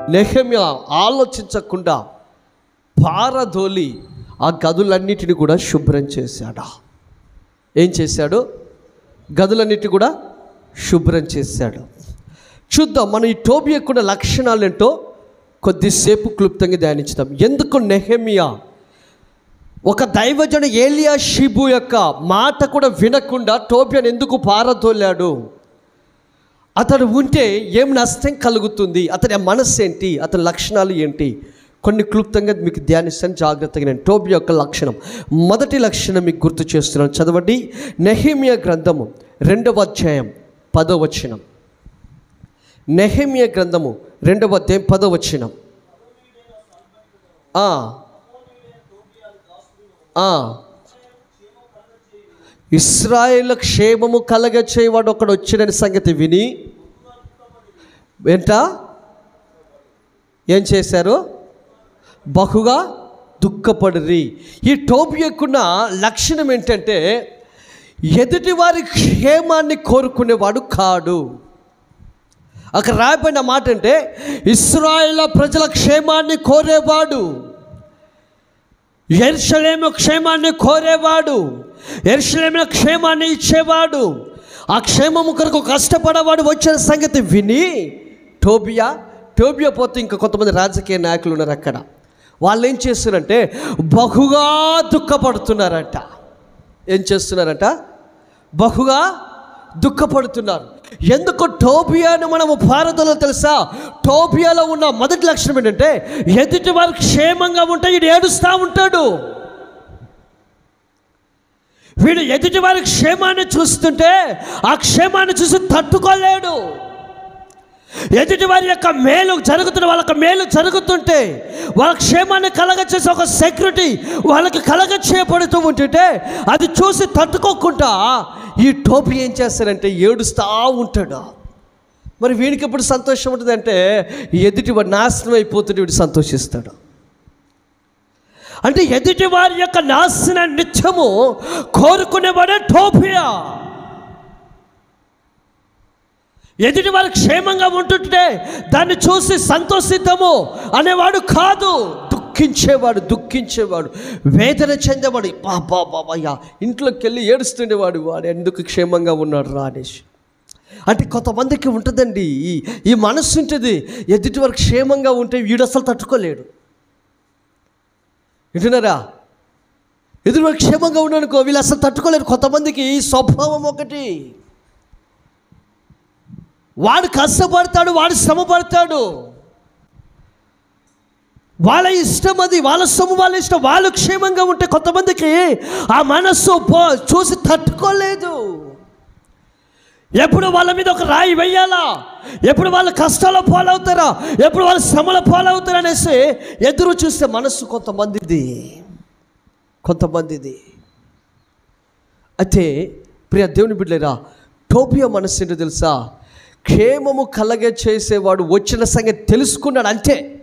నెహమ్య ఆలోచించకుండా పారదోలి ఆ గదులన్నిటిని కూడా శుభ్రం చేశాడా ఏం చేశాడు గదులన్నిటి కూడా శుభ్రం చేశాడు చూద్దాం మనం ఈ టోబియకున్న లక్షణాలు ఏంటో కొద్దిసేపు క్లుప్తంగా ధ్యానించుదాం ఎందుకు నెహమియా ఒక దైవజన ఏలియా షిబు యొక్క మాట కూడా వినకుండా టోబియాను ఎందుకు పారదోలాడు అతడు ఉంటే ఏం నష్టం కలుగుతుంది అతని మనస్సు ఏంటి అతని లక్షణాలు ఏంటి కొన్ని క్లుప్తంగా మీకు ధ్యానిస్తాను జాగ్రత్తగా నేను టోబి యొక్క లక్షణం మొదటి లక్షణం మీకు గుర్తు చేస్తున్నాను చదవండి నెహిమియా గ్రంథము రెండవ అధ్యాయం పదవ వచనం నెహిమియా గ్రంథము రెండవ అధ్యాయం పదవ వచనం ఆ, ఆ. ఇస్రాయేల్ క్షేమము కలగ చేయవాడు ఒకడు వచ్చినని సంగతి విని ఏంట ఏం చేశారు బహుగా దుఃఖపడిరి ఈ టోబియకున్న లక్షణం ఏంటంటే ఎదుటి వారి క్షేమాన్ని కోరుకునేవాడు కాడు అక్కడ రాయబడిన మాట అంటే ఇస్రాయేల్ ప్రజల క్షేమాన్ని కోరేవాడు ఎర్షలేము క్షేమాన్ని కోరేవాడు ఎర్షలేముల క్షేమాన్ని ఇచ్చేవాడు ఆ క్షేమము కొరకు కష్టపడేవాడు వచ్చిన సంగతి విని టోబియా టోబియా పోతే ఇంకా కొంతమంది రాజకీయ నాయకులు ఉన్నారు అక్కడ వాళ్ళు ఏం చేస్తున్నారంటే బహుగా దుఃఖపడుతున్నారంట ఏం చేస్తున్నారంట బహుగా దుఃఖపడుతున్నారు ఎందుకు టోబియాను మనము భారతంలో తెలుసా టోబియాలో ఉన్న మొదటి లక్షణం ఏంటంటే ఎదుటి వారు క్షేమంగా ఉంటే వీడు ఏడుస్తూ ఉంటాడు వీడు ఎదుటి వారి క్షేమాన్ని చూస్తుంటే ఆ క్షేమాన్ని చూసి తట్టుకోలేడు ఎదుటి వారి యొక్క మేలు జరుగుతున్న వాళ్ళకి మేలు జరుగుతుంటే వాళ్ళ క్షేమాన్ని కలగ చేసే ఒక సెక్యూరిటీ వాళ్ళకి కలగ చేయబడుతూ ఉంటుంటే అది చూసి తట్టుకోకుండా ఈ టోపీ ఏం చేస్తారంటే ఏడుస్తూ ఉంటాడు మరి వీడికి ఎప్పుడు సంతోషం ఉంటుందంటే ఎదుటి వాడు నాశనం అయిపోతుంటే వీడు సంతోషిస్తాడు అంటే ఎదుటి వారి యొక్క నాశన నిత్యము కోరుకునేవాడే టోపియా ఎదుటి వారు క్షేమంగా ఉంటుంటే దాన్ని చూసి సంతోషిద్దాము అనేవాడు కాదు దుఃఖించేవాడు దుఃఖించేవాడు వేదన చెందేవాడు బాబా బాబాయ్యా ఇంట్లోకి వెళ్ళి ఏడుస్తుండేవాడు వాడు ఎందుకు క్షేమంగా ఉన్నాడు రా అనేసి అంటే కొంతమందికి ఉంటుందండి ఈ- ఈ మనస్సు ఉంటుంది ఎదుటి వారు క్షేమంగా ఉంటే వీడు అసలు తట్టుకోలేడు వింటున్నారా ఎదుటి వారు క్షేమంగా ఉన్నానుకో వీళ్ళు అసలు తట్టుకోలేరు కొంతమందికి ఈ స్వభావం ఒకటి వాడు కష్టపడతాడు వాడు శ్రమ పడతాడు వాళ్ళ ఇష్టం అది వాళ్ళ సొమ్ము వాళ్ళ ఇష్టం వాళ్ళు క్షేమంగా ఉంటే కొంతమందికి ఆ మనస్సు పో చూసి తట్టుకోలేదు ఎప్పుడు వాళ్ళ మీద ఒక రాయి వెయ్యాలా ఎప్పుడు వాళ్ళ కష్టాల పాలవుతారా ఎప్పుడు వాళ్ళ శ్రమల పాలవుతారా అనేసి ఎదురు చూస్తే మనస్సు కొంతమందిది కొంతమందిది అయితే ప్రియ దేవుని బిడ్డలేరా టోపియా మనస్సు ఏంటో తెలుసా క్షేమము కలగ చేసేవాడు వచ్చిన సంగతి తెలుసుకున్నాడు అంతే